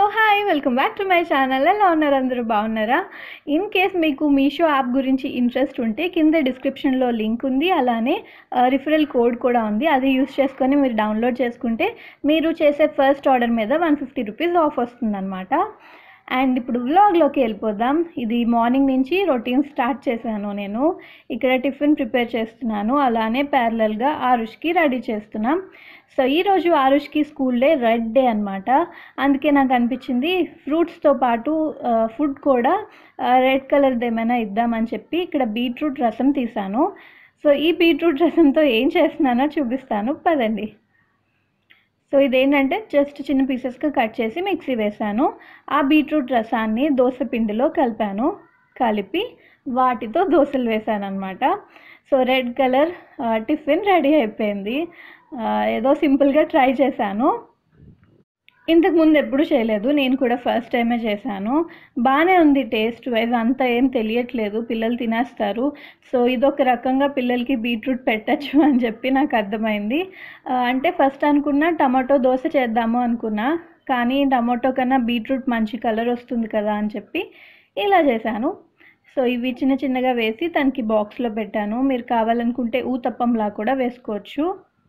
Hi welcome back to my channel ఎలా ఉన్నారు అందరూ బాగున్నారా ఇన్ కేస్ మీకు మీషో యాప్ గురించి ఇంట్రెస్ట్ ఉంటే కింద డిస్క్రిప్షన్లో లింక్ ఉంది అలానే రిఫరల్ కోడ్ కూడా ఉంది అది యూస్ చేసుకొని మీరు డౌన్లోడ్ చేసుకుంటే మీరు చేసే ఫస్ట్ ఆర్డర్ మీద వన్ ఫిఫ్టీ రూపీస్ ఆఫ్ వస్తుందన్నమాట అండ్ ఇప్పుడు వ్లాగ్లోకి వెళ్ళిపోదాం ఇది మార్నింగ్ నుంచి రొటీన్ స్టార్ట్ చేశాను నేను ఇక్కడ టిఫిన్ ప్రిపేర్ చేస్తున్నాను అలానే ప్యారలల్గా ఆరుష్కి రెడీ చేస్తున్నాం సో ఈరోజు ఆరుష్కి స్కూల్ డే రెడ్ డే అనమాట అందుకే నాకు అనిపించింది ఫ్రూట్స్తో పాటు ఫుడ్ కూడా రెడ్ కలర్ది ఏమైనా ఇద్దామని చెప్పి ఇక్కడ బీట్రూట్ రసం తీసాను సో ఈ బీట్రూట్ రసంతో ఏం చేస్తున్నానో చూపిస్తాను పదండి సో ఇదేంటంటే జస్ట్ చిన్న పీసెస్గా కట్ చేసి మిక్సీ వేసాను ఆ బీట్రూట్ రసాన్ని దోశ పిండిలో కలిపాను కలిపి వాటితో దోశలు వేసాను అనమాట so red colour tiffin ready అయిపోయింది ఆ, ఏదో సింపుల్గా ట్రై చేశాను ఇంతకు ముందు ఎప్పుడు చేయలేదు నేను కూడా ఫస్ట్ టైమే చేశాను బాగానే ఉంది టేస్ట్ వైజ్ అంత ఏం తెలియట్లేదు పిల్లలు తినేస్తారు సో ఇదొక రకంగా పిల్లలకి బీట్రూట్ పెట్టచ్చు అని చెప్పి నాకు అర్థమైంది ఆ, అంటే ఫస్ట్ అనుకున్నా టమాటో దోశ చేద్దాము అనుకున్నా కానీ టమాటో కన్నా బీట్రూట్ మంచి కలర్ వస్తుంది కదా అని చెప్పి ఇలా చేశాను సో ఇవి చిన్న చిన్నగా వేసి తనకి బాక్స్లో పెట్టాను మీరు కావాలనుకుంటే ఊతప్పంలా కూడా వేసుకోవచ్చు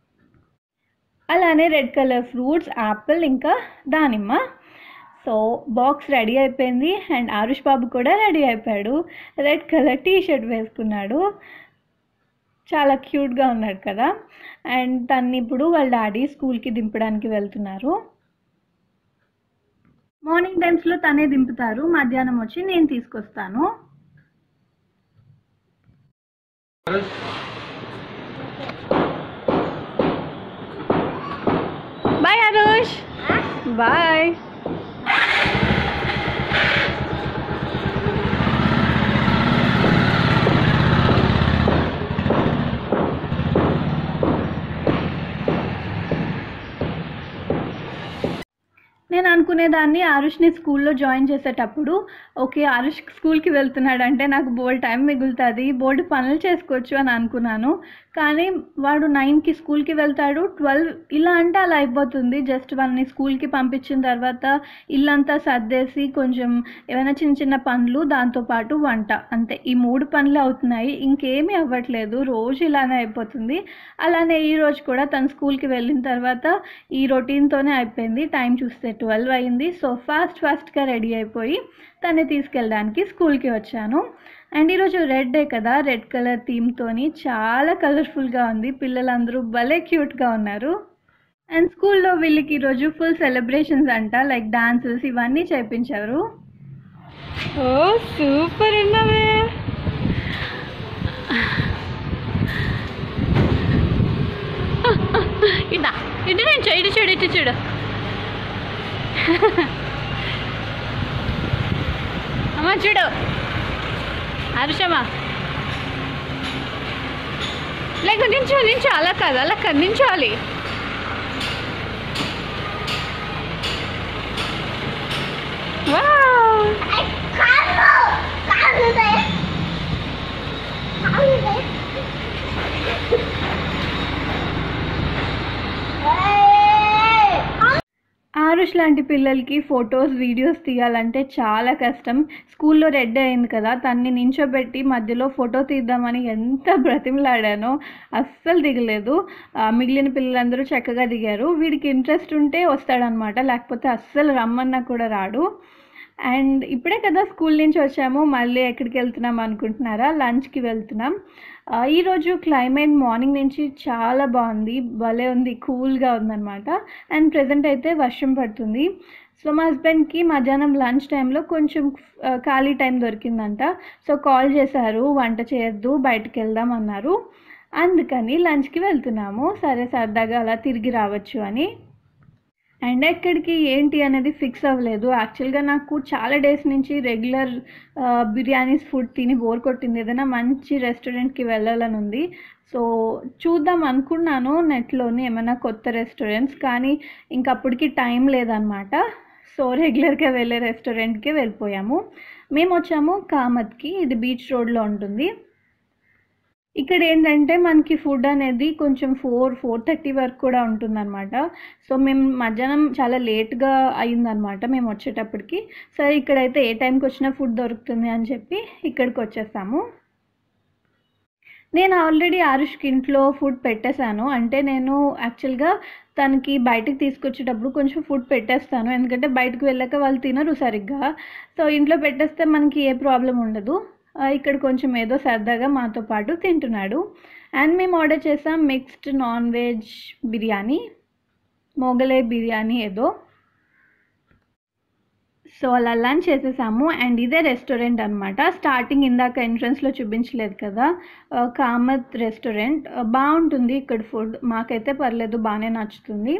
అలానే రెడ్ కలర్ ఫ్రూట్స్ యాపిల్ ఇంకా దానిమ్మ సో బాక్స్ రెడీ అయిపోయింది అండ్ ఆరుష్ బాబు కూడా రెడీ అయిపోయాడు రెడ్ కలర్ టీ షర్ట్ వేసుకున్నాడు చాలా క్యూట్గా ఉన్నాడు కదా అండ్ తన్ని ఇప్పుడు వాళ్ళ డాడీ స్కూల్కి దింపడానికి వెళ్తున్నారు మార్నింగ్ టైమ్స్లో తనే దింపుతారు మధ్యాహ్నం వచ్చి నేను తీసుకొస్తాను బాయ్ ఆరుష్ బాయ్ నేను అనుకునేదాన్ని ఆరుష్ని స్కూల్లో జాయిన్ చేసేటప్పుడు ఓకే ఆరుష్ స్కూల్కి వెళ్తున్నాడంటే నాకు బోల్డ్ టైం మిగులుతుంది బోల్డ్ పనులు చేసుకోవచ్చు అని అనుకున్నాను కానీ వాడు నైన్కి స్కూల్కి వెళ్తాడు ట్వెల్వ్ ఇలా అంటే అలా అయిపోతుంది జస్ట్ వాళ్ళని స్కూల్కి పంపించిన తర్వాత ఇల్లంతా సర్దేసి కొంచెం ఏమైనా చిన్న చిన్న పనులు దాంతోపాటు వంట అంతే ఈ మూడు పనులు అవుతున్నాయి ఇంకేమీ అవ్వట్లేదు రోజు ఇలానే అయిపోతుంది అలానే ఈ రోజు కూడా తను స్కూల్కి వెళ్ళిన తర్వాత ఈ రొటీన్తోనే అయిపోయింది టైం చూస్తే ట్వెల్వ్ అయింది సో ఫాస్ట్ ఫాస్ట్గా రెడీ అయిపోయి తనే తీసుకెళ్ళడానికి స్కూల్కి వచ్చాను అండ్ ఈరోజు రెడ్ డే కదా రెడ్ కలర్ థీమ్తోని చాలా కలర్ఫుల్గా ఉంది పిల్లలందరూ భలే క్యూట్గా ఉన్నారు అండ్ స్కూల్లో వీళ్ళకి ఈరోజు ఫుల్ సెలబ్రేషన్స్ అంట లైక్ డాన్సెస్ ఇవన్నీ చేయించారు ఓ సూపర్ ఉన్నవే ఇదా ఇటు నేను ఇటు చూడు ఇటు చూడు అమ్మ చూడు హర్షమా లేక నించో నించో అలా కాదు అలా కాదు నించోవాలి వావ్ ఆరుష్ లాంటి పిల్లలకి ఫొటోస్ వీడియోస్ తీయాలంటే చాలా కష్టం స్కూల్లో రెడ్ అయింది కదా తన్ని నించోబెట్టి మధ్యలో ఫోటో తీద్దామని ఎంత బ్రతిమలాడానో అస్సలు దిగలేదు ఆ, మిగిలిన పిల్లలందరూ చక్కగా దిగారు వీడికి ఇంట్రెస్ట్ ఉంటే వస్తాడనమాట లేకపోతే అస్సలు రమ్మన్నా కూడా రాడు అండ్ ఇప్పుడే కదా స్కూల్ నుంచి వచ్చాము మళ్ళీ ఎక్కడికి వెళ్తున్నాం అనుకుంటున్నారా లంచ్కి వెళ్తున్నాం ఆ, ఈరోజు క్లైమేట్ మార్నింగ్ నుంచి చాలా బాగుంది భలే ఉంది కూల్గా ఉందన్నమాట అండ్ ప్రజెంట్ అయితే వర్షం పడుతుంది సో మా హస్బెండ్కి మధ్యాహ్నం లంచ్ టైంలో కొంచెం ఆ, ఖాళీ టైం దొరికిందంట సో కాల్ చేశారు వంట చేయొద్దు బయటకు వెళ్దాం అన్నారు అందుకని లంచ్కి వెళ్తున్నాము సరే సరదాగా అలా తిరిగి రావచ్చు అని అండ్ ఎక్కడికి ఏంటి అనేది ఫిక్స్ అవ్వలేదు యాక్చువల్గా నాకు చాలా డేస్ నుంచి రెగ్యులర్ బిర్యానీస్ ఫుడ్ తిని బోర్ కొట్టింది ఏదైనా మంచి రెస్టారెంట్కి వెళ్ళాలని ఉంది సో చూద్దాం అనుకున్నాను నెట్లోనే ఏమైనా కొత్త రెస్టారెంట్స్ కానీ ఇంకప్పటికి టైం లేదనమాట సో రెగ్యులర్గా వెళ్ళే రెస్టారెంట్కి వెళ్ళిపోయాము మేము వచ్చాము కామత్కి ఇది బీచ్ రోడ్లో ఉంటుంది ఇక్కడ ఏంటంటే మనకి ఫుడ్ అనేది కొంచెం ఫోర్ ఫోర్ థర్టీ వరకు కూడా ఉంటుందన్నమాట సో మేము మధ్యాహ్నం చాలా లేట్గా అయిందనమాట మేము వచ్చేటప్పటికి సరే ఇక్కడైతే ఏ టైంకి వచ్చినా ఫుడ్ దొరుకుతుంది అని చెప్పి ఇక్కడికి వచ్చేసాము నేను ఆల్రెడీ ఆరుష్కి ఇంట్లో ఫుడ్ పెట్టేశాను అంటే నేను యాక్చువల్గా తనకి బయటకు తీసుకొచ్చేటప్పుడు కొంచెం ఫుడ్ పెట్టేస్తాను ఎందుకంటే బయటకు వెళ్ళాక వాళ్ళు తినరు సరిగ్గా సో ఇంట్లో పెట్టేస్తే మనకి ఏ ప్రాబ్లం ఉండదు ఆ, ఇక్కడ కొంచెం ఏదో సరదాగా మాతో పాటు తింటున్నాడు అండ్ మేము ఆర్డర్ చేసాం mixed non veg biryani Mughlai biryani ఏదో సో అలా లంచ్ చేసేసాము అండ్ ఇదే రెస్టారెంట్ అనమాట స్టార్టింగ్ ఇందాక ఎంట్రన్స్లో చూపించలేదు కదా ఆ, కామత్ రెస్టారెంట్ ఆ, బాగుంటుంది ఇక్కడ ఫుడ్ మాకైతే పర్లేదు బాగానే నచ్చుతుంది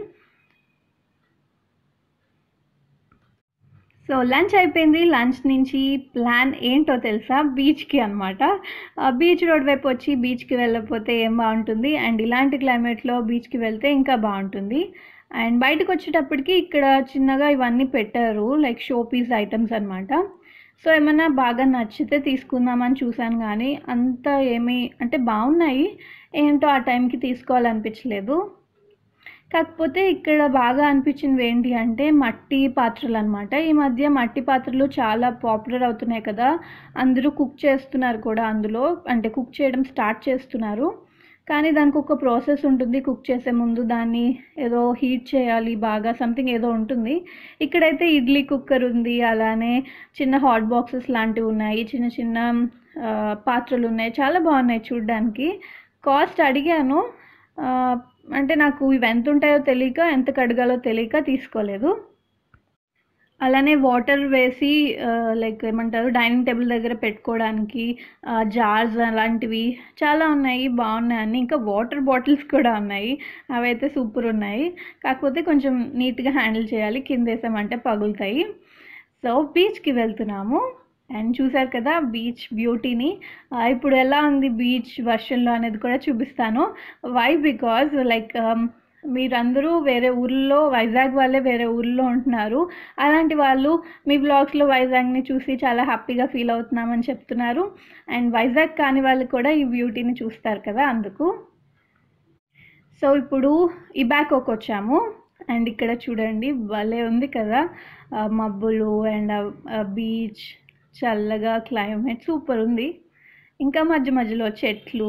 సో లంచ్ అయిపోయింది లంచ్ నుంచి ప్లాన్ ఏంటో తెలుసా బీచ్కి అనమాట బీచ్ రోడ్ వైపు వచ్చి బీచ్కి వెళ్ళకపోతే ఏం బాగుంటుంది అండ్ ఇలాంటి క్లైమేట్లో బీచ్కి వెళ్తే ఇంకా బాగుంటుంది అండ్ బయటకు వచ్చేటప్పటికి ఇక్కడ చిన్నగా ఇవన్నీ పెట్టారు లైక్ షో పీస్ ఐటమ్స్ అనమాట సో ఏమన్నా బాగా నచ్చితే తీసుకుందామని చూశాను కానీ అంత ఏమీ అంటే బాగున్నాయి ఏంటో ఆ టైంకి తీసుకోవాలనిపించలేదు కాకపోతే ఇక్కడ బాగా అనిపించింది ఏంటి అంటే మట్టి పాత్రలు అనమాట ఈ మధ్య మట్టి పాత్రలు చాలా పాపులర్ అవుతున్నాయి కదా అందరూ కుక్ చేస్తున్నారు కూడా అందులో అంటే కుక్ చేయడం స్టార్ట్ చేస్తున్నారు కానీ దానికి ఒక ప్రాసెస్ ఉంటుంది కుక్ చేసే ముందు దాన్ని ఏదో హీట్ చేయాలి బాగా సంథింగ్ ఏదో ఉంటుంది ఇక్కడైతే ఇడ్లీ కుక్కర్ ఉంది అలానే చిన్న హాట్ బాక్సెస్ లాంటివి ఉన్నాయి చిన్న చిన్న ఆ, పాత్రలు ఉన్నాయి చాలా బాగున్నాయి చూడ్డానికి కాస్ట్ అడిగాను ఆ, అంటే నాకు ఇవి ఎంత ఉంటాయో తెలియక ఎంత కడగాలో తెలియక తీసుకోలేదు అలానే వాటర్ వేసి లైక్ ఏమంటారు డైనింగ్ టేబుల్ దగ్గర పెట్టుకోవడానికి జార్స్ అలాంటివి చాలా ఉన్నాయి బాగున్నాయి అన్ని ఇంకా వాటర్ బాటిల్స్ కూడా ఉన్నాయి అవైతే సూపర్ ఉన్నాయి కాకపోతే కొంచెం నీట్గా హ్యాండిల్ చేయాలి కింద వేసామంటే పగులుతాయి సో బీచ్కి వెళ్తున్నాము అండ్ చూసారు కదా బీచ్ బ్యూటీని ఆ, ఇప్పుడు ఎలా ఉంది బీచ్ వర్షన్లో అనేది కూడా చూపిస్తాను వై బికాజ్ లైక్ మీరందరూ వేరే ఊర్లో వైజాగ్ వాళ్ళే వేరే ఊర్లో ఉంటున్నారు అలాంటి వాళ్ళు మీ బ్లాగ్స్లో వైజాగ్ని చూసి చాలా హ్యాపీగా ఫీల్ అవుతున్నామని చెప్తున్నారు అండ్ వైజాగ్ కాని వాళ్ళు కూడా ఈ బ్యూటీని చూస్తారు కదా అందుకు సో ఇప్పుడు ఇబాకోకి వచ్చాము అండ్ ఇక్కడ చూడండి భలే ఉంది కదా ఆ, మబ్బులు అండ్ బీచ్ చల్లగా క్లైమేట్ సూపర్ ఉంది ఇంకా మధ్య మధ్యలో చెట్లు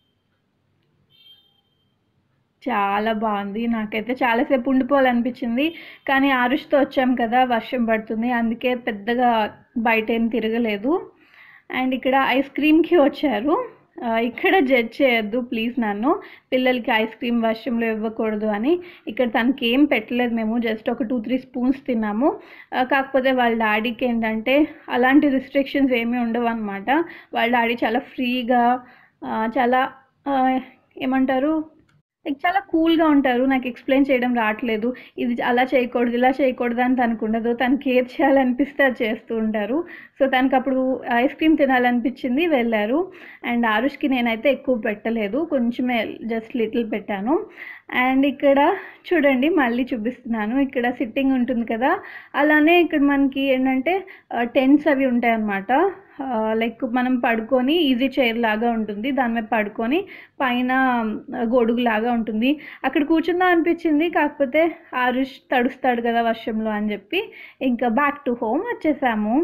చాలా బాగుంది నాకైతే చాలాసేపు ఉండిపోవాలనిపించింది కానీ ఆరుష్తో వచ్చాం కదా వర్షం పడుతుంది అందుకే పెద్దగా బయట ఏం తిరగలేదు అండ్ ఇక్కడ ఐస్ క్రీమ్కి వచ్చారు ఆ, ఇక్కడ జడ్జ్ చేయొద్దు ప్లీజ్ నన్ను పిల్లలకి ఐస్ క్రీమ్ వర్షంలో ఇవ్వకూడదు అని ఇక్కడ తనకి ఏం పెట్టలేదు మేము జస్ట్ ఒక టూ త్రీ స్పూన్స్ తిన్నాము ఆ, కాకపోతే వాళ్ళ డాడీకి ఏంటంటే అలాంటి రిస్ట్రిక్షన్స్ ఏమీ ఉండవు అనమాట వాళ్ళ డాడీ చాలా ఫ్రీగా ఆ, చాలా ఆ, ఏమంటారు లైక్ చాలా కూల్గా ఉంటారు నాకు ఎక్స్ప్లెయిన్ చేయడం రావట్లేదు ఇది అలా చేయకూడదు ఇలా చేయకూడదు అని తనకు ఉండదు తనకి ఏది చేయాలనిపిస్తే అది చేస్తూ ఉంటారు సో తనకు అప్పుడు ఐస్ క్రీమ్ తినాలనిపించింది వెళ్ళారు అండ్ ఆరుష్కి నేనైతే ఎక్కువ పెట్టలేదు కొంచెమే జస్ట్ లిటిల్ పెట్టాను అండ్ ఇక్కడ చూడండి మళ్ళీ చూపిస్తున్నాను ఇక్కడ సిట్టింగ్ ఉంటుంది కదా అలానే ఇక్కడ మనకి ఏంటంటే టెంట్స్ అవి ఉంటాయి అన్నమాట లైక్ మనం పడుకొని ఈజీ చైర్ లాగా ఉంటుంది దాని మీద పడుకొని పైన గొడుగు లాగా ఉంటుంది అక్కడ కూర్చుందాం అనిపించింది కాకపోతే ఆరుష్ తడుస్తాడు కదా వర్షంలో అని చెప్పి ఇంకా బ్యాక్ టు హోమ్ వచ్చేసాము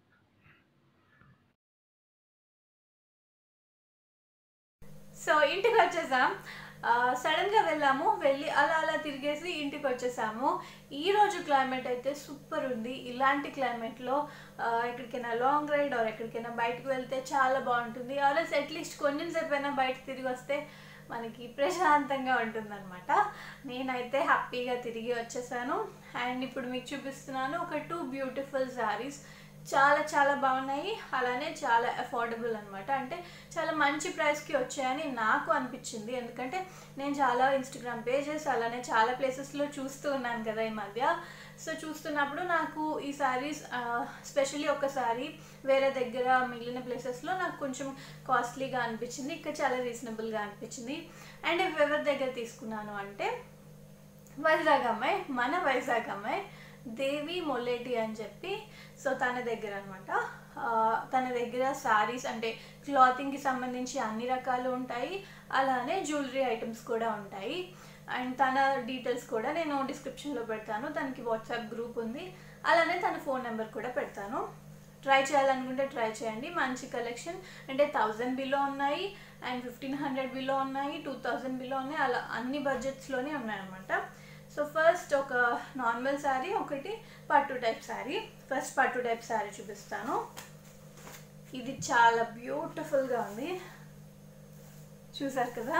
సో ఇంటికి వచ్చేసాం సడన్గా వెళ్ళాము వెళ్ళి అలా అలా తిరిగేసి ఇంటికి వచ్చేసాము ఈ రోజు క్లైమేట్ అయితే సూపర్ ఉంది ఇలాంటి క్లైమేట్లో ఎక్కడికైనా లాంగ్ రైడ్ ఆర్ ఎక్కడికైనా బయటకు వెళ్తే చాలా బాగుంటుంది ఆర్ఎస్ అట్లీస్ట్ కొంచెం సేపు అయినా బయట తిరిగి వస్తే మనకి ప్రశాంతంగా ఉంటుందన్నమాట నేనైతే హ్యాపీగా తిరిగి వచ్చేసాను అండ్ ఇప్పుడు మీకు చూపిస్తున్నాను ఒక టూ బ్యూటిఫుల్ శారీస్ చాలా చాలా బాగున్నాయి అలానే చాలా అఫోర్డబుల్ అనమాట అంటే చాలా మంచి ప్రైస్కి వచ్చాయని నాకు అనిపించింది ఎందుకంటే నేను చాలా ఇన్స్టాగ్రామ్ పేజెస్ అలానే చాలా ప్లేసెస్లో చూస్తూ ఉన్నాను కదా ఈ మధ్య సో చూస్తున్నప్పుడు నాకు ఈ సారీస్ స్పెషల్లీ ఒక సారీ వేరే దగ్గర మిగిలిన ప్లేసెస్లో నాకు కొంచెం కాస్ట్లీగా అనిపించింది ఇక్కడ చాలా రీజనబుల్గా అనిపించింది అండ్ ఎవరి దగ్గర తీసుకున్నాను అంటే వైజాగ్ అమ్మాయి మన వైజాగ్ అమ్మాయి దేవి మొల్లేటి అని చెప్పి సో తన దగ్గర అనమాట ఆ, తన దగ్గర శారీస్ అంటే క్లాతింగ్కి సంబంధించి అన్ని రకాలు ఉంటాయి అలానే జ్యువెలరీ ఐటమ్స్ కూడా ఉంటాయి అండ్ తన డీటెయిల్స్ కూడా నేను డిస్క్రిప్షన్లో పెడతాను తనకి వాట్సాప్ గ్రూప్ ఉంది అలానే తన ఫోన్ నెంబర్ కూడా పెడతాను ట్రై చేయాలనుకుంటే ట్రై చేయండి మంచి కలెక్షన్ అంటే థౌజండ్ బిలో ఉన్నాయి అండ్ ఫిఫ్టీన్ హండ్రెడ్ బిలో ఉన్నాయి టూ థౌజండ్ బిలో ఉన్నాయి అలా అన్ని బడ్జెట్స్లోనే ఉన్నాయన్నమాట సో ఫస్ట్ ఒక నార్మల్ శారీ ఒకటి పట్టు టైప్ శారీ ఫస్ట్ పట్టు టైప్ శారీ చూపిస్తాను ఇది చాలా బ్యూటిఫుల్గా ఉంది చూసారు కదా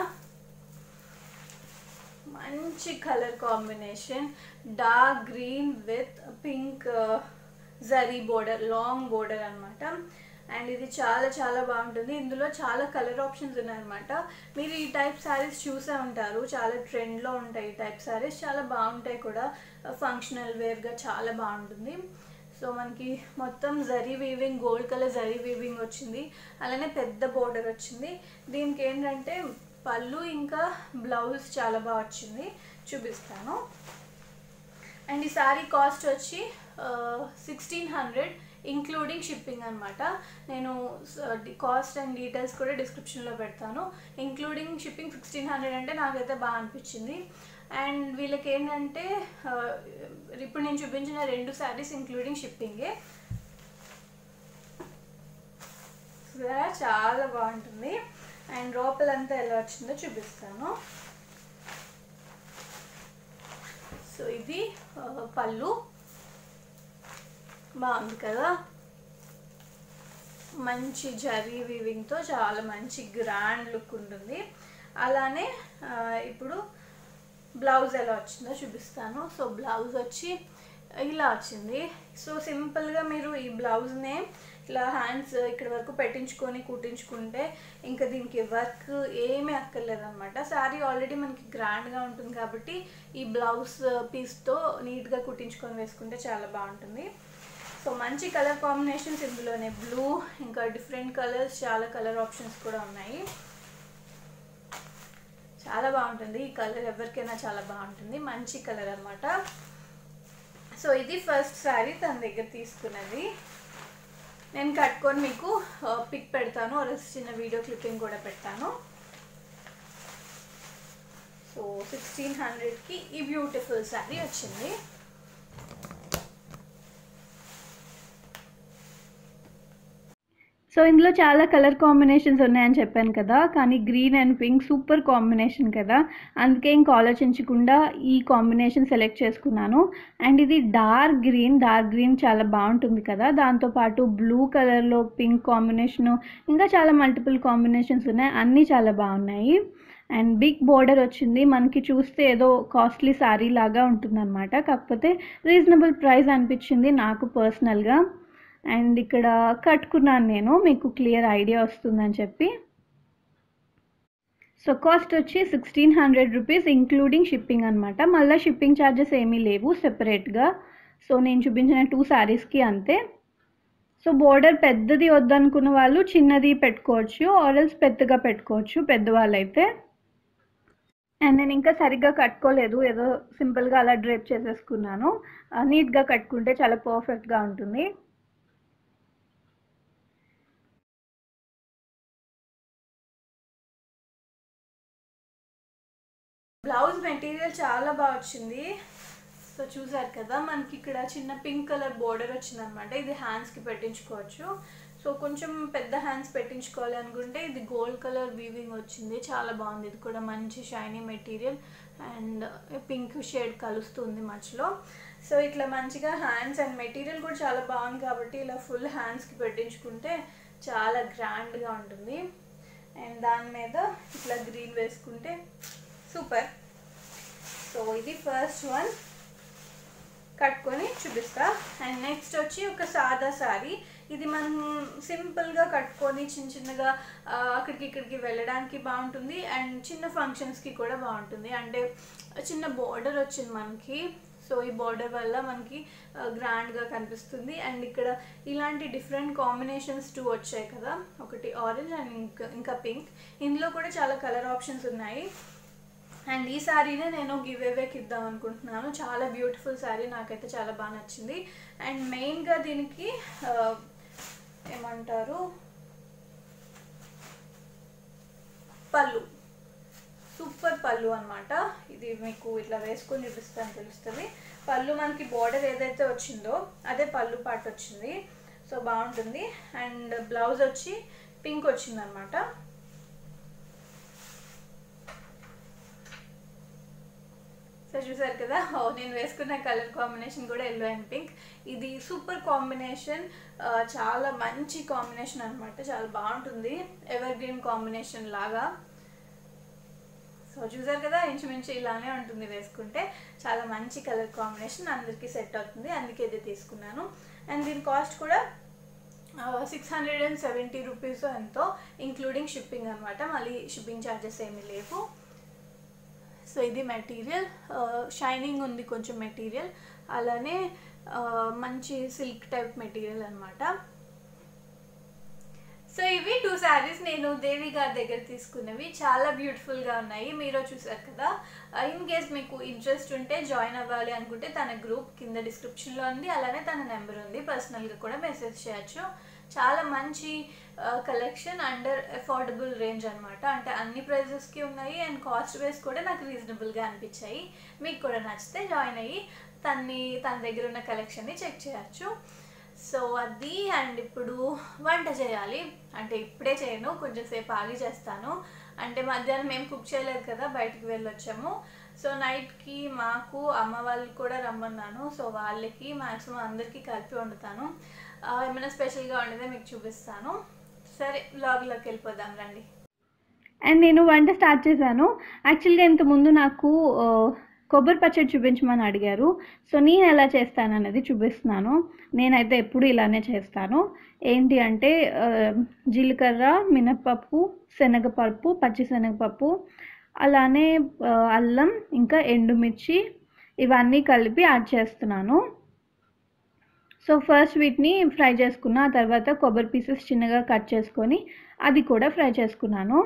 మంచి colour combination dark green with pink zari border long border అన్నమాట అండ్ ఇది చాలా చాలా బాగుంటుంది ఇందులో చాలా కలర్ ఆప్షన్స్ ఉన్నాయన్నమాట మీరు ఈ టైప్ శారీస్ చూసే ఉంటారు చాలా ట్రెండ్లో ఉంటాయి ఈ టైప్ శారీస్ చాలా బాగుంటాయి కూడా ఫంక్షనల్ వేర్గా చాలా బాగుంటుంది సో మనకి మొత్తం zari weaving gold colour zari weaving వచ్చింది అలానే పెద్ద బోర్డర్ వచ్చింది దీనికి ఏంటంటే పళ్ళు ఇంకా బ్లౌజ్ చాలా బాగా వచ్చింది చూపిస్తాను అండ్ ఈ శారీ కాస్ట్ వచ్చి సిక్స్టీన్ హండ్రెడ్ ఇంక్లూడింగ్ షిప్పింగ్ అనమాట నేను కాస్ట్ అండ్ డీటెయిల్స్ కూడా డిస్క్రిప్షన్లో పెడతాను ఇంక్లూడింగ్ షిప్పింగ్ సిక్స్టీన్ హండ్రెడ్ అంటే నాకైతే బాగా అనిపించింది అండ్ వీళ్ళకి ఏంటంటే ఆ, ఇప్పుడు నేను చూపించిన రెండు శారీస్ ఇంక్లూడింగ్ షిప్పింగే చూసారా? చాలా బాగుంటుంది అండ్ లోపలంతా ఎలా వచ్చిందో చూపిస్తాను సో ఇది ఆ, పళ్ళు బాగుంది కదా మంచి జరీ వీవింగ్తో చాలా మంచి గ్రాండ్ లుక్ ఉంటుంది అలానే ఆ, ఇప్పుడు బ్లౌజ్ ఎలా వచ్చిందో చూపిస్తాను సో బ్లౌజ్ వచ్చి ఇలా వచ్చింది సో సింపుల్గా మీరు ఈ బ్లౌజ్నే ఇట్లా హ్యాండ్స్ ఇక్కడ వరకు పెట్టించుకొని కుట్టించుకుంటే ఇంకా దీనికి వర్క్ ఏమీ అక్కర్లేదు అనమాట శారీ ఆల్రెడీ మనకి గ్రాండ్గా ఉంటుంది కాబట్టి ఈ బ్లౌజ్ పీస్తో నీట్గా కుట్టించుకొని వేసుకుంటే చాలా బాగుంటుంది సో మంచి కలర్ కాంబినేషన్స్ ఇందులోనే బ్లూ ఇంకా డిఫరెంట్ కలర్స్ చాలా కలర్ ఆప్షన్స్ కూడా ఉన్నాయి చాలా బాగుంటుంది ఈ కలర్ ఎవరికైనా చాలా బాగుంటుంది మంచి కలర్ అన్నమాట సో ఇది ఫస్ట్ శారీ తన దగ్గర తీసుకున్నది నేను కట్టుకొని మీకు పిక్ పెడతాను ఒక చిన్న వీడియో క్లిప్పింగ్ కూడా పెడతాను సో సిక్స్టీన్ హండ్రెడ్కి ఈ బ్యూటిఫుల్ శారీ వచ్చింది సో ఇందులో చాలా కలర్ కాంబినేషన్స్ ఉన్నాయని చెప్పాను కదా కానీ green and pink super combination కదా అందుకే ఇంకా ఆలోచించకుండా ఈ కాంబినేషన్ సెలెక్ట్ చేసుకున్నాను అండ్ ఇది డార్క్ గ్రీన్ డార్క్ గ్రీన్ చాలా బాగుంటుంది కదా దాంతోపాటు బ్లూ కలర్లో పింక్ కాంబినేషను ఇంకా చాలా మల్టిపుల్ కాంబినేషన్స్ ఉన్నాయి అన్నీ చాలా బాగున్నాయి అండ్ బిగ్ బోర్డర్ వచ్చింది మనకి చూస్తే ఏదో కాస్ట్లీ శారీ లాగా ఉంటుందన్నమాట కాకపోతే రీజనబుల్ ప్రైస్ అనిపించింది నాకు పర్సనల్గా అండ్ ఇక్కడ కట్టుకున్నాను నేను మీకు క్లియర్ ఐడియా వస్తుందని చెప్పి సో కాస్ట్ వచ్చి sixteen hundred rupees including shipping అనమాట మళ్ళీ షిప్పింగ్ ఛార్జెస్ ఏమీ లేవు సెపరేట్గా సో నేను చూపించిన టూ శారీస్కి అంతే సో బోర్డర్ పెద్దది వద్దనుకున్న వాళ్ళు చిన్నది పెట్టుకోవచ్చు ఆరల్స్ పెద్దగా పెట్టుకోవచ్చు పెద్దవాళ్ళు అయితే అండ్ నేను ఇంకా సరిగ్గా కట్టుకోలేదు ఏదో సింపుల్గా అలా డ్రేప్ చేసేసుకున్నాను నీట్గా కట్టుకుంటే చాలా పర్ఫెక్ట్గా ఉంటుంది బ్లౌజ్ మెటీరియల్ చాలా బాగా వచ్చింది సో చూసారు కదా మనకి ఇక్కడ చిన్న పింక్ కలర్ బోర్డర్ వచ్చిందనమాట ఇది హ్యాండ్స్కి పెట్టించుకోవచ్చు సో కొంచెం పెద్ద హ్యాండ్స్ పెట్టించుకోవాలి అనుకుంటే ఇది గోల్డ్ కలర్ వీవింగ్ వచ్చింది చాలా బాగుంది ఇది కూడా మంచి shiny material and pink shade కలుస్తుంది మధ్యలో సో ఇట్లా మంచిగా హ్యాండ్స్ అండ్ మెటీరియల్ కూడా చాలా బాగుంది కాబట్టి ఇలా ఫుల్ హ్యాండ్స్కి పెట్టించుకుంటే చాలా గ్రాండ్గా ఉంటుంది అండ్ దాని మీద ఇట్లా గ్రీన్ వేసుకుంటే సూపర్ సో ఇది ఫస్ట్ వన్ కట్టుకొని చూపిస్తా అండ్ నెక్స్ట్ వచ్చి ఒక సాదా సారీ ఇది మనం సింపుల్గా కట్టుకొని చిన్న చిన్నగా ఆ, అక్కడికి ఇక్కడికి వెళ్ళడానికి బాగుంటుంది అండ్ చిన్న ఫంక్షన్స్కి కూడా బాగుంటుంది అంటే చిన్న బోర్డర్ వచ్చింది మనకి సో ఈ బార్డర్ వల్ల మనకి గ్రాండ్గా కనిపిస్తుంది అండ్ ఇక్కడ ఇలాంటి డిఫరెంట్ కాంబినేషన్స్ టూ వచ్చాయి కదా ఒకటి ఆరెంజ్ అండ్ ఇంకా ఇంకా పింక్ ఇందులో కూడా చాలా కలర్ ఆప్షన్స్ ఉన్నాయి అండ్ ఈ శారీనే నేను గివ్ అవేకి ఇద్దాం అనుకుంటున్నాను చాలా బ్యూటిఫుల్ శారీ నాకైతే చాలా బాగా నచ్చింది అండ్ మెయిన్గా దీనికి ఏమంటారు పళ్ళు సూపర్ పళ్ళు అనమాట ఇది మీకు ఇట్లా వేసుకొని చూపిస్తాను తెలుస్తుంది పళ్ళు మనకి బార్డర్ ఏదైతే వచ్చిందో అదే పళ్ళు పాటు వచ్చింది సో బాగుంటుంది అండ్ బ్లౌజ్ వచ్చి పింక్ వచ్చింది అనమాట సో చూసారు కదా ఓ నేను వేసుకున్న కలర్ కాంబినేషన్ కూడా ఎల్లో అండ్ పింక్ ఇది సూపర్ కాంబినేషన్ చాలా మంచి కాంబినేషన్ అనమాట చాలా బాగుంటుంది ఎవర్ గ్రీన్ కాంబినేషన్ లాగా సో చూసారు కదా ఇంచుమించు ఇలానే ఉంటుంది వేసుకుంటే చాలా మంచి కలర్ కాంబినేషన్ అందరికీ సెట్ అవుతుంది అందుకే ఇది తీసుకున్నాను అండ్ దీని కాస్ట్ కూడా six hundred and seventy rupees ఎంతో ఇంక్లూడింగ్ షిప్పింగ్ అనమాట మళ్ళీ షిప్పింగ్ ఛార్జెస్ ఏమీ లేవు సో ఇది మెటీరియల్ షైనింగ్ ఉంది కొంచెం మెటీరియల్ అలానే మంచి సిల్క్ టైప్ మెటీరియల్ అనమాట సో ఇవి టూ శారీస్ నేను దేవి గారి దగ్గర తీసుకున్నవి చాలా బ్యూటిఫుల్గా ఉన్నాయి మీరు చూసారు కదా ఇన్ కేస్ మీకు ఇంట్రెస్ట్ ఉంటే జాయిన్ అవ్వాలి అనుకుంటే తన గ్రూప్ కింద డిస్క్రిప్షన్లో ఉంది అలానే తన నెంబర్ ఉంది పర్సనల్గా కూడా మెసేజ్ చేయొచ్చు చాలా మంచి కలెక్షన్ అండర్ అఫోర్డబుల్ రేంజ్ అనమాట అంటే అన్ని ప్రైజెస్కి ఉన్నాయి అండ్ కాస్ట్ వైజ్ కూడా నాకు రీజనబుల్గా అనిపించాయి మీకు కూడా నచ్చితే జాయిన్ అయ్యి తన్ని తన దగ్గర ఉన్న కలెక్షన్ని చెక్ చేయొచ్చు సో అది అండ్ ఇప్పుడు వంట చేయాలి అంటే ఇప్పుడే చేయను కొంచెం సేపు ఆగి చేస్తాను అంటే మధ్యాహ్నం మేము కుక్ చేయలేదు కదా బయటికి వెళ్ళొచ్చాము సో నైట్కి మాకు అమ్మ వాళ్ళు కూడా రమ్మన్నాను సో వాళ్ళకి మ్యాక్సిమం అందరికీ కలిపి వండుతాను ఏమైనా స్పెషల్గా వండితే మీకు చూపిస్తాను సరే బ్లాగ్లోకి వెళ్ళిపోదాం రండి అండ్ నేను వంట స్టార్ట్ చేశాను యాక్చువల్గా ఇంతకుముందు నాకు కొబ్బరి పచ్చడి చూపించమని అడిగారు సో నేను ఎలా చేస్తాను అనేది చూపిస్తున్నాను నేనైతే ఎప్పుడు ఇలానే చేస్తాను ఏంటి అంటే జీలకర్ర మినప్పప్పు శనగపప్పు పచ్చి శనగపప్పు అలానే అల్లం ఇంకా ఎండుమిర్చి ఇవన్నీ కలిపి యాడ్ చేస్తున్నాను సో ఫస్ట్ వీటిని ఫ్రై చేసుకున్న ఆ తర్వాత కొబ్బరి పీసెస్ చిన్నగా కట్ చేసుకొని అది కూడా ఫ్రై చేసుకున్నాను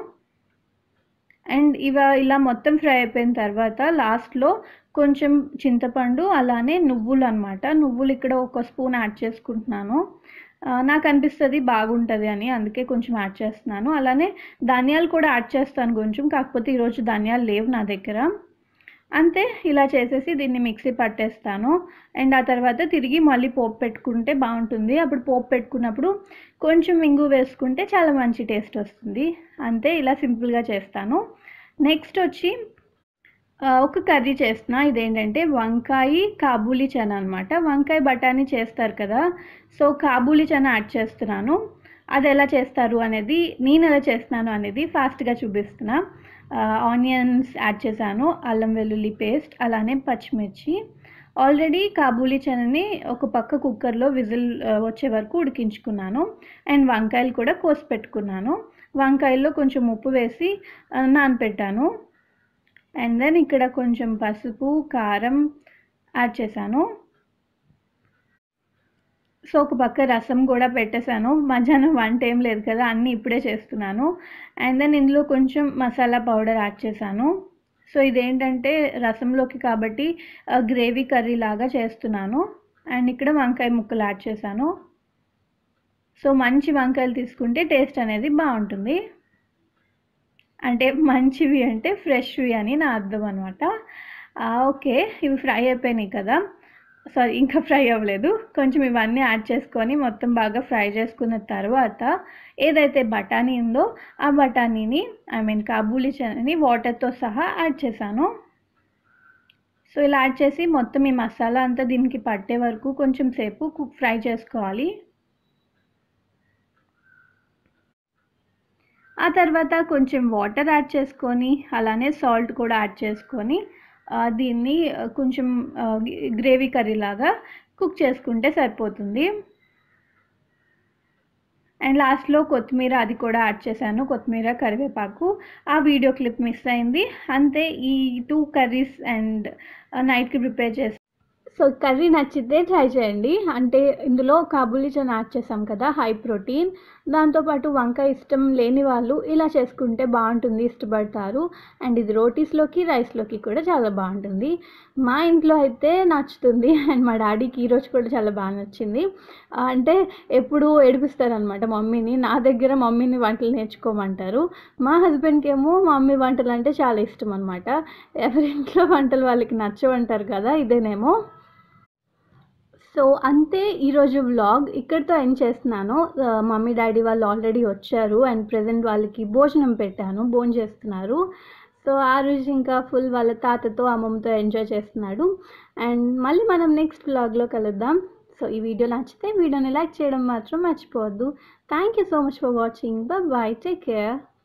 అండ్ ఇవ ఇలా మొత్తం ఫ్రై అయిపోయిన తర్వాత లాస్ట్లో కొంచెం చింతపండు అలానే నువ్వులు అనమాట నువ్వులు ఇక్కడ ఒక స్పూన్ యాడ్ చేసుకుంటున్నాను నాకు అనిపిస్తుంది బాగుంటుంది అని అందుకే కొంచెం యాడ్ చేస్తున్నాను అలానే ధనియాలు కూడా యాడ్ చేస్తాను కొంచెం కాకపోతే ఈరోజు ధనియాలు లేవు నా దగ్గర అంతే ఇలా చేసేసి దీన్ని మిక్సీ పట్టేస్తాను అండ్ ఆ తర్వాత తిరిగి మళ్ళీ పోపు పెట్టుకుంటే బాగుంటుంది అప్పుడు పోపు పెట్టుకున్నప్పుడు కొంచెం ఇంగు వేసుకుంటే చాలా మంచి టేస్ట్ వస్తుంది అంతే ఇలా సింపుల్గా చేస్తాను నెక్స్ట్ వచ్చి ఒక కర్రీ చేస్తున్నా ఇదేంటంటే వంకాయ కాబూలీ చనా అనమాట వంకాయ బఠానీ చేస్తారు కదా సో కాబూలీ చనా యాడ్ చేస్తున్నాను అది ఎలా చేస్తారు అనేది నేను ఎలా చేస్తున్నాను అనేది ఫాస్ట్గా చూపిస్తున్నా ఆనియన్స్ యాడ్ చేశాను అల్లం వెల్లుల్లి పేస్ట్ అలానే పచ్చిమిర్చి ఆల్రెడీ కాబూలీ చనని ఒక పక్క కుక్కర్లో విజిల్ వచ్చే వరకు ఉడికించుకున్నాను అండ్ వంకాయలు కూడా కోసి పెట్టుకున్నాను వంకాయల్లో కొంచెం ఉప్పు వేసి నానపెట్టాను అండ్ దెన్ ఇక్కడ కొంచెం పసుపు కారం యాడ్ చేశాను సో ఒక పక్క రసం కూడా పెట్టేశాను మధ్యాహ్నం వంట ఏం లేదు కదా అన్నీ ఇప్పుడే చేస్తున్నాను అండ్ దెన్ ఇందులో కొంచెం మసాలా పౌడర్ యాడ్ చేశాను సో ఇదేంటంటే రసంలోకి కాబట్టి గ్రేవీ కర్రీ లాగా చేస్తున్నాను అండ్ ఇక్కడ వంకాయ ముక్కలు యాడ్ చేశాను సో మంచి వంకాయలు తీసుకుంటే టేస్ట్ అనేది బాగుంటుంది అంటే మంచివి అంటే ఫ్రెష్వి అని నా అర్థం అనమాట ఓకే ఇవి ఫ్రై అయిపోయినాయి కదా సారీ ఇంకా ఫ్రై అవ్వలేదు కొంచెం ఇవన్నీ యాడ్ చేసుకొని మొత్తం బాగా ఫ్రై చేసుకున్న తర్వాత ఏదైతే బఠానీ ఉందో ఆ బఠానీని ఐ మీన్ కాబూలీ చనని వాటర్తో సహా యాడ్ చేశాను సో ఇలా యాడ్ చేసి మొత్తం ఈ మసాలా అంతా దీనికి పట్టే వరకు కొంచెం సేపు కుక్ ఫ్రై చేసుకోవాలి ఆ తర్వాత కొంచెం వాటర్ యాడ్ చేసుకొని అలానే సాల్ట్ కూడా యాడ్ చేసుకొని దీన్ని కొంచెం గ్రేవీ కర్రీ లాగా కుక్ చేసుకుంటే సరిపోతుంది అండ్ లాస్ట్లో కొత్తిమీర అది కూడా యాడ్ చేశాను కొత్తిమీర కరివేపాకు ఆ వీడియో క్లిప్ మిస్ అయింది అంతే ఈ టూ కర్రీస్ అండ్ నైట్కి ప్రిపేర్ చేసి సో కర్రీ నచ్చితే ట్రై చేయండి అంటే ఇందులో కాబూలీ చనా యాడ్ చేసాం కదా హై ప్రోటీన్ దాంతోపాటు వంకాయ ఇష్టం లేని వాళ్ళు ఇలా చేసుకుంటే బాగుంటుంది ఇష్టపడతారు అండ్ ఇది రోటీస్లోకి రైస్లోకి కూడా చాలా బాగుంటుంది మా ఇంట్లో అయితే నచ్చుతుంది అండ్ మా డాడీకి ఈరోజు కూడా చాలా బాగా నచ్చింది ఆ, అంటే ఎప్పుడు ఏడిపిస్తారనమాట మమ్మీని నా దగ్గర మమ్మీని వంటలు నేర్చుకోమంటారు మా హస్బెండ్కి ఏమో మమ్మీ వంటలు అంటే చాలా ఇష్టం అనమాట ఎవరింట్లో వంటలు వాళ్ళకి నచ్చవంటారు కదా ఇదేనేమో సో అంతే ఈరోజు వ్లాగ్ ఇక్కడితో ఎండ్ చేస్తున్నాను ఆ, మమ్మీ డాడీ వాళ్ళు ఆల్రెడీ వచ్చారు అండ్ ప్రజెంట్ వాళ్ళకి భోజనం పెట్టాను భోజనం చేస్తున్నారు సో ఆ రోజు ఇంకా ఫుల్ వాళ్ళ తాతతో అమ్మమ్మతో ఎంజాయ్ చేస్తున్నాడు అండ్ మళ్ళీ మనం నెక్స్ట్ వ్లాగ్లో కలుద్దాం సో ఈ వీడియో నచ్చితే వీడియోని లైక్ చేయడం మాత్రం మర్చిపోవద్దు thank you so much for watching bye take care